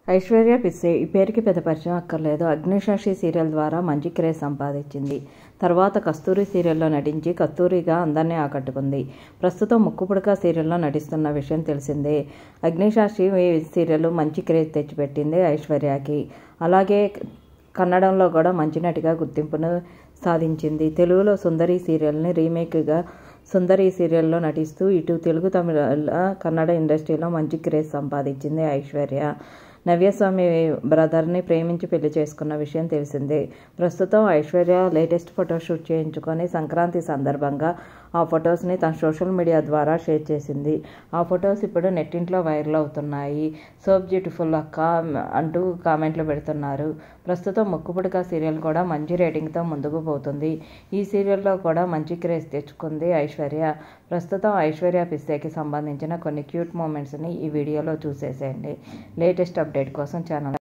ఐశ్వర్య పిస్సే ఈ పేరుకి పెద్ద పరిచయం అక్కర్లేదు అగ్నిసాక్షి సీరియల్ ద్వారా మంచి క్రేజ్ సంపాదించింది తర్వాత కస్తూరి సీరియల్లో నటించి కస్తూరిగా అందరినీ ఆకట్టుకుంది ప్రస్తుతం ముక్కుపుడక సీరియల్లో నటిస్తున్న విషయం తెలిసిందే అగ్నిసాక్షి సీరియల్ మంచి క్రేజ్ తెచ్చిపెట్టింది ఐశ్వర్యకి అలాగే కన్నడంలో కూడా మంచి నటిగా గుర్తింపును సాధించింది తెలుగులో సుందరి సీరియల్ని రీమేక్గా సుందరి సీరియల్లో నటిస్తూ ఇటు తెలుగు తమిళ కన్నడ ఇండస్ట్రీలో మంచి క్రేజ్ సంపాదించింది ఐశ్వర్య నవ్యస్వామి బ్రదర్ని ప్రేమించి పెళ్లి చేసుకున్న విషయం తెలిసిందే ప్రస్తుతం ఐశ్వర్య లేటెస్ట్ ఫోటోషూట్ చేయించుకొని సంక్రాంతి సందర్భంగా ఆ ఫొటోస్ని తన సోషల్ మీడియా ద్వారా షేర్ చేసింది ఆ ఫొటోస్ ఇప్పుడు నెట్టింట్లో వైరల్ అవుతున్నాయి సో బ్యూటిఫుల్ అక్క అంటూ కామెంట్లు పెడుతున్నారు ప్రస్తుతం ముక్కుపుడక సీరియల్ కూడా మంచి రేటింగ్తో ముందుకు పోతుంది ఈ సీరియల్లో కూడా మంచి క్రేజ్ తెచ్చుకుంది ఐశ్వర్య ప్రస్తుతం ఐశ్వర్య పిస్తేకి సంబంధించిన కొన్ని క్యూట్ మూమెంట్స్ని ఈ వీడియోలో చూసేసేయండి లేటెస్ట్ అప్డేట్ కోసం ఛానల్